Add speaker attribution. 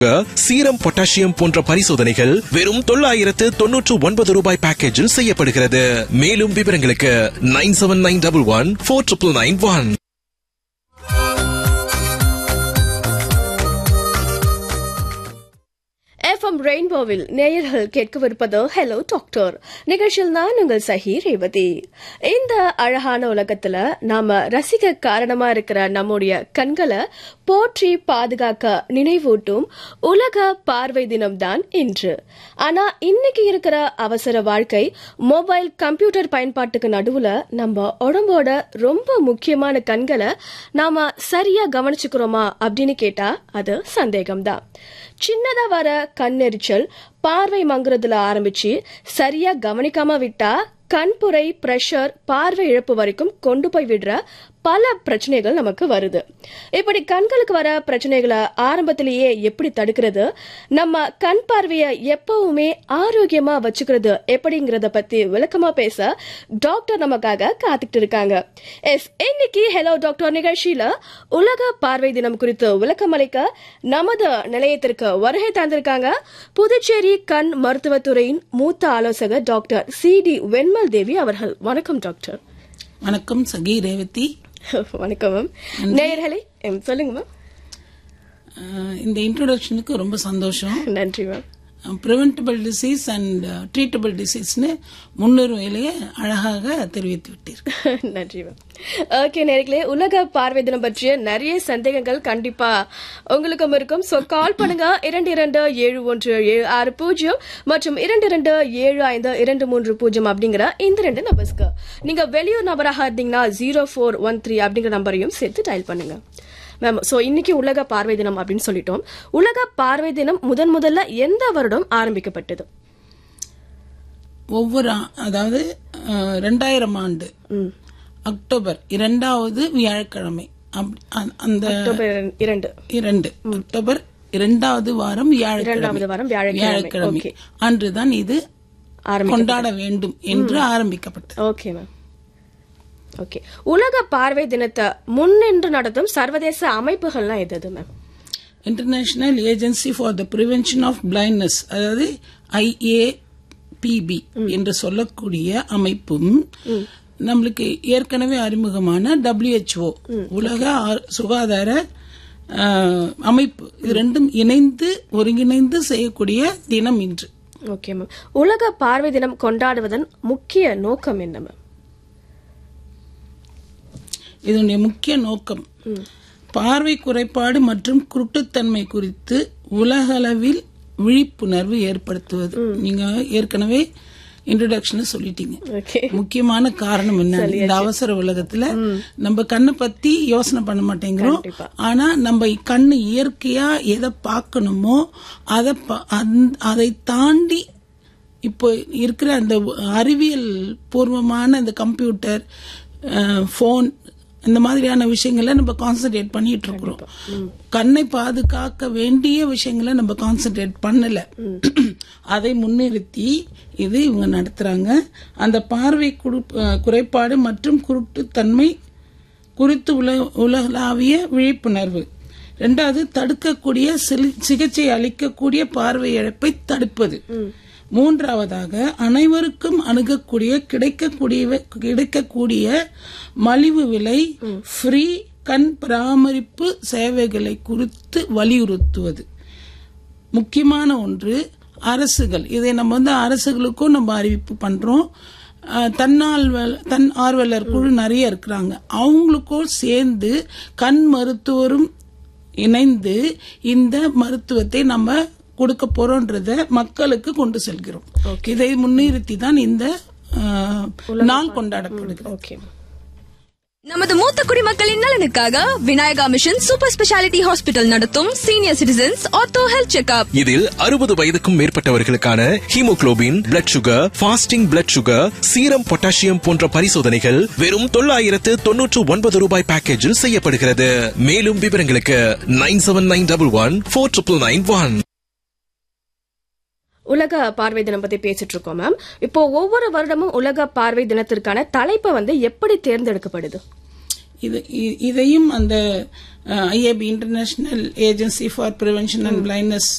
Speaker 1: Serum potassium போன்ற பரிசோதனைகள் வெறும் தொள்ளாயிரத்து தொன்னூற்று ஒன்பது ரூபாய் பேக்கேஜில் செய்யப்படுகிறது மேலும் விவரங்களுக்கு nine seven nine double one four triple nine one
Speaker 2: FM ரெயின்போவில் நேயர்கள் கேட்கவிருப்பது ஹலோ டாக்டர் நிகழ்ச்சியில் நான் உங்கள் சஹி ரேவதி இந்த அழகான உலகத்துல நாம ரசிக்க காரணமா இருக்கிற நம்முடைய கண்களை போற்றி பாதுகாக்க நினைவூட்டும் உலக பார்வை தினம் தான் இன்று ஆனா இன்னைக்கு இருக்கிற அவசர வாழ்க்கை மொபைல் கம்ப்யூட்டர் பயன்பாட்டுக்கு நடுவுல நம்ம உடம்போட ரொம்ப முக்கியமான கண்களை நாம சரியா கவனிச்சுக்கிறோமா அப்படின்னு கேட்டா அது சந்தேகம்தான் சின்னதா வர கண்ணெரிச்சல் பார்வை மங்குறதுல ஆரம்பிச்சு சரியா கவனிக்காம விட்டா கண்புரை பிரஷர் பார்வை இழப்பு வரைக்கும் கொண்டு போய் விடுற பல பிரச்சனைகள் நமக்கு வருது இப்படி கண்களுக்கு வர பிரச்சனைகளை ஆரம்பத்திலேயே எப்படி தடுக்கிறது நம்ம கண் பார்வையை எப்பவுமே ஆரோக்கியமா வச்சுக்கிறது எப்படிங்கறத பத்தி விளக்கமா பேச டாக்டர் நமக்காக காத்துக்கிட்டு இருக்காங்க எஸ் இன்னைக்கு ஹலோ டாக்டர் நிகழ்ச்சியில உலக பார்வை தினம் குறித்து விளக்கமளிக்க நமது நிலையத்திற்கு வருகை தந்திருக்காங்க புதுச்சேரி கண் மருத்துவத்துறையின் மூத்த ஆலோசகர் doctor C D Venmal Devi அவர்கள் வணக்கம் டாக்டர்
Speaker 3: வணக்கம் சகி ரேவதி
Speaker 2: வணக்கம் மேம் நேயர்களே எம், சொல்லுங்க மேம்
Speaker 3: அஹ் இந்த இன்ட்ரோடக்ஷனுக்கு ரொம்ப சந்தோஷம்
Speaker 2: நன்றி ma'am
Speaker 3: preventable disease and treatable டிசீஸ்னு முன்னுரிமையிலேயே அழகாக தெரிவித்து விட்டீர்கள்
Speaker 2: நன்றி மேம் ஓகே நேர்களே உலக பார்வை தினம் பற்றிய நிறைய சந்தேகங்கள் கண்டிப்பா உங்களுக்கும் இருக்கும் சோ கால் பண்ணுங்க இரண்டு இரண்டு ஏழு ஒன்று ஏழு ஆறு பூஜ்ஜியம் மற்றும் இரண்டு இரண்டு ஏழு ஐந்து இரண்டு மூன்று பூஜ்ஜியம் அப்படிங்கிற இந்த ரெண்டு நம்பர்ஸ்க்கு நீங்க வெளியூர் நபராக இருந்தீங்கன்னா ஜீரோ ஃபோர் ஒன் த்ரீ அப்படிங்கிற நம்பரையும் சேர்த்து டயல் பண்ணுங்க மேம் சோ இன்னைக்கு உலக பார்வை தினம் அப்படின்னு சொல்லிட்டோம் உலக பார்வை தினம் முதன் முதல்ல எந்த வருடம் ஆரம்பிக்கப்பட்டது
Speaker 3: ஒவ்வொரு ஆ- அதாவது அஹ், ரெண்டாயிரம் ஆண்டு அக்டோபர் இரண்டாவது வியாழக்கிழமை அப்- அ- அந்த
Speaker 2: அக்டோபர் இரண்டு
Speaker 3: இரண்டு அக்டோபர் இரண்டாவது வாரம்
Speaker 2: இரண்டாவது
Speaker 3: வியாழக்கிழமை
Speaker 2: வாரம் வியாழக்கிழமை.
Speaker 3: வியாழக்கிழமை
Speaker 2: Okay.
Speaker 3: அன்றுதான் இது
Speaker 2: ஆரம்பி
Speaker 3: கொண்டாட வேண்டும் என்று ஆரம்பிக்கப்பட்டது
Speaker 2: ஓகே மேம் ஓகே உலக பார்வை தினத்தை முன்னின்று நடத்தும் சர்வதேச அமைப்புகள்லாம் எது எது ma'am
Speaker 3: international agency for the prevention of blindness அதாவது ஐஏபிபி என்று சொல்லக்கூடிய அமைப்பும் நம்மளுக்கு ஏற்கனவே அறிமுகமான WHO உலக ஆ- சுகாதார ஆ, அமைப்பு இது ரெண்டும் இணைந்து ஒருங்கிணைந்து செய்யக்கூடிய தினம் இன்று
Speaker 2: ஓகே மேம் உலக பார்வை தினம் கொண்டாடுவதன் முக்கிய நோக்கம் என்ன மேம்
Speaker 3: இதனுடைய முக்கிய நோக்கம் பார்வை குறைபாடு மற்றும் குருட்டுத்தன்மை குறித்து உலகளவில் விழிப்புணர்வு ஏற்படுத்துவது நீங்க ஏற்கனவே இன்ட்ரோடக்ஷன் சொல்லிட்டீங்க
Speaker 2: ஓகே
Speaker 3: முக்கியமான காரணம் என்ன இந்த அவசர உலகத்துல நம்ம கண்ணை பத்தி யோசனை பண்ண மாட்டேங்கிறோம்
Speaker 2: கண்டிப்பா.
Speaker 3: ஆனா நம்ம கண்ணு இயற்கையா எதை பார்க்கணுமோ அதை ப- அந்த- அதை தாண்டி இப்போ இருக்கிற அந்த அறிவியல் பூர்வமான இந்த கம்ப்யூட்டர் ஃபோன் இந்த மாதிரியான விஷயங்களை நம்ம கான்சென்ட்ரேட் பண்ணிட்டு இருக்கிறோம் கண்ணை பாதுகாக்க வேண்டிய விஷயங்களை நம்ம கான்சென்ட்ரேட் பண்ணல அதை முன்னிறுத்தி இது இவங்க நடத்துறாங்க அந்த பார்வை குறு- அஹ், குறைபாடு மற்றும் குருட்டுத்தன்மை குறித்து உல உலகளாவிய விழிப்புணர்வு ரெண்டாவது தடுக்கக்கூடிய சிலி- சிகிச்சை அளிக்கக்கூடிய பார்வை இழப்பை தடுப்பது மூன்றாவதாக அனைவருக்கும் அணுகக்கூடிய கிடைக்கக்கூடிய கிடைக்கக்கூடிய மலிவு விலை ஃப்ரீ கண் பராமரிப்பு சேவைகளை குறித்து வலியுறுத்துவது முக்கியமான ஒன்று அரசுகள் இதை நம்ம வந்து அரசுகளுக்கும் நம்ம அறிவிப்பு பண்றோம் அஹ், தன்னால்வல் தன் ஆர்வலர் குழு நிறைய இருக்கிறாங்க அவங்களுக்கும் சேர்ந்து கண் மருத்துவரும் இணைந்து இந்த மருத்துவத்தை நம்ம கொடுக்க போறோன்றத மக்களுக்கு கொண்டு செல்கிறோம் இதை முன்னிறுத்தி தான் இந்த அஹ், நாள் கொண்டாடப்படுகிறது
Speaker 2: ஓகே மேம்
Speaker 4: நமது மூத்த குடிமக்களின் நலனுக்காக Vinayaka mission super speciality hospital நடத்தும் senior citizens ortho health checkup
Speaker 1: இதில் அறுபது வயதுக்கும் மேற்பட்டவர்களுக்கான haemoglobin blood sugar fasting blood sugar serum potassium போன்ற பரிசோதனைகள் வெறும் தொள்ளாயிரத்து தொன்னூற்று ஒன்பது ரூபாய் பேக்கேஜில் செய்யப்படுகிறது மேலும் விவரங்களுக்கு nine seven nine double one four triple nine one
Speaker 2: உலக பார்வை தினம் பத்தி பேசிட்டு இருக்கோம் மேம் இப்போ ஒவ்வொரு வருடமும் உலக பார்வை தினத்திற்கான தலைப்பை வந்து எப்படி தேர்ந்தெடுக்கப்படுது
Speaker 3: இது இ- இதையும் அந்த IAP international agency for prevention and blindness